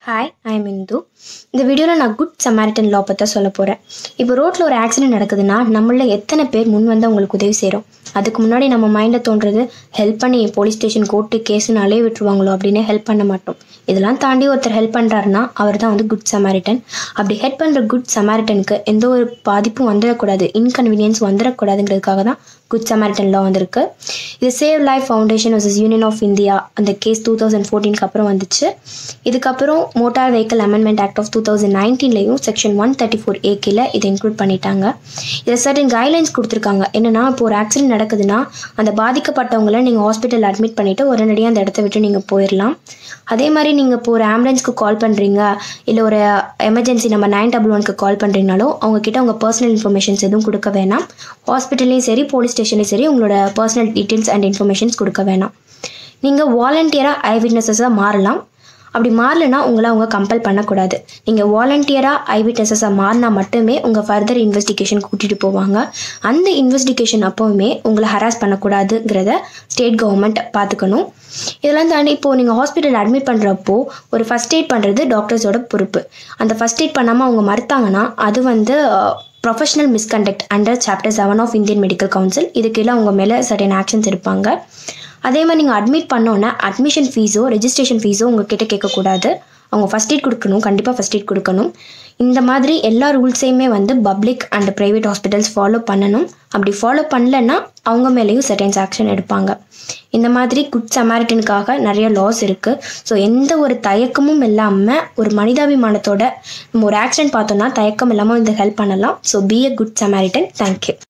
hi I am Hindu இந்த வீடியோவில் நான் குட் சமாரிட்டன் லா பற்றி சொல்ல போகிறேன் இப்போ ரோட்டில் ஒரு ஆக்சிடென்ட் நடக்குதுன்னா நம்மள எத்தனை பேர் முன் வந்து அவங்களுக்கு உதவி செய்கிறோம் அதுக்கு முன்னாடி நம்ம மைண்டில் தோன்றது ஹெல்ப் பண்ணி போலீஸ் ஸ்டேஷன் கோர்ட்டு கேஸுன்னு அலைய விட்டுருவாங்களோ அப்படின்னு ஹெல்ப் பண்ண மாட்டோம் இதெல்லாம் தாண்டி ஒருத்தர் ஹெல்ப் பண்ணுறாருனா அவர் தான் வந்து குட் சமாரிட்டன் அப்படி ஹெல்ப் பண்ணுற குட் சமாரிட்டனுக்கு எந்த ஒரு பாதிப்பும் வந்துடக்கூடாது இன்கன்வீனியன்ஸ் வந்துடக்கூடாதுங்கிறதுக்காக தான் குட் சமாரிட்டன் லா வந்திருக்கு இது Save Life Foundation versus Union of India அந்த கேஸ் டூ தௌசண்ட் ஃபோர்டீனுக்கு அப்புறம் வந்துச்சு இதுக்கப்புறம் motor vehicle amendment act of two thousand நைன்டீன்லையும் செக்ஷன் ஒன் தேர்ட்டி ஃபோர் ஏக்கில் இதை இன்க்ளூட் பண்ணிட்டாங்க இதில் சர்டன் கைட்லைன்ஸ் கொடுத்துருக்காங்க என்னன்னா இப்போ ஒரு ஆக்சிடென்ட் நடக்குதுன்னா அந்த பாதிக்கப்பட்டவங்கள நீங்கள் ஹாஸ்பிட்டல் அட்மிட் பண்ணிவிட்டு உடனடியாக அந்த இடத்த விட்டு நீங்கள் போயிடலாம் அதே மாதிரி நீங்கள் இப்போ ஒரு ஆம்புலன்ஸ்க்கு கால் பண்ணுறீங்க இல்லை ஒரு எமர்ஜென்சி நம்ம நைன் டபுள் ஒன்க்கு கால் பண்ணுறீங்கனாலும் அவங்கக்கிட்ட உங்கள் பர்சனல் இன்ஃபர்மேஷன்ஸ் எதுவும் கொடுக்க வேணாம் ஹாஸ்பிட்டல்லையும் சரி போலீஸ் ஸ்டேஷன்லையும் சரி உங்களோட பர்சனல் டீட்டெயில்ஸ் அண்ட் இன்ஃபர்மேஷன்ஸ் கொடுக்க வேணாம் நீங்கள் வாலண்டியராக ஐ விட்னஸஸாக மாறலாம் அப்படி மாறலைன்னா உங்களை அவங்க கம்பல் பண்ணக்கூடாது நீங்கள் வாலண்டியராக ஐ விட்னஸஸாக மாறினா மட்டுமே உங்கள் ஃபர்தர் இன்வெஸ்டிகேஷன் கூட்டிகிட்டு போவாங்க அந்த இன்வெஸ்டிகேஷன் அப்போவுமே உங்களை ஹராஸ் பண்ணக்கூடாதுங்கிறத ஸ்டேட் கவர்மெண்ட் பார்த்துக்கணும் இதெல்லாம் தாண்டி இப்போது நீங்கள் ஹாஸ்பிட்டல் அட்மிட் பண்ணுறப்போ ஒரு ஃபஸ்ட் எய்ட் பண்ணுறது டாக்டர்ஸோட பொறுப்பு அந்த ஃபஸ்ட் எய்ட் பண்ணாமல் அவங்க மறுத்தாங்கன்னா அது வந்து professional misconduct under chapter seven of Indian Medical Council இதுக்கெல்லாம் அவங்க மேலே சர்டன் ஆக்ஷன்ஸ் எடுப்பாங்க அதே மாதிரி நீங்கள் அட்மிட் பண்ணோன்னே அட்மிஷன் ஃபீஸோ ரெஜிஸ்ட்ரேஷன் ஃபீஸோ உங்ககிட்ட கேட்கக்கூடாது அவங்க ஃபஸ்ட் எய்ட் கொடுக்கணும் கண்டிப்பாக ஃபஸ்ட் எய்ட் கொடுக்கணும் இந்த மாதிரி எல்லா ரூல்ஸையுமே வந்து public and private hospitals follow பண்ணணும் அப்படி ஃபாலோ பண்ணலன்னா அவங்க மேலேயும் செட்டன்ஸ் ஆக்ஷன் எடுப்பாங்க இந்த மாதிரி குட் சமாரிட்டனுக்காக நிறைய லாஸ் இருக்குது ஸோ எந்த ஒரு தயக்கமும் இல்லாமல் ஒரு மனிதாபிமானத்தோட நம்ம ஒரு ஆக்சிடென்ட் பார்த்தோம்னா தயக்கம் இல்லாமல் இந்த ஹெல்ப் பண்ணலாம் so be a good Samaritan thank you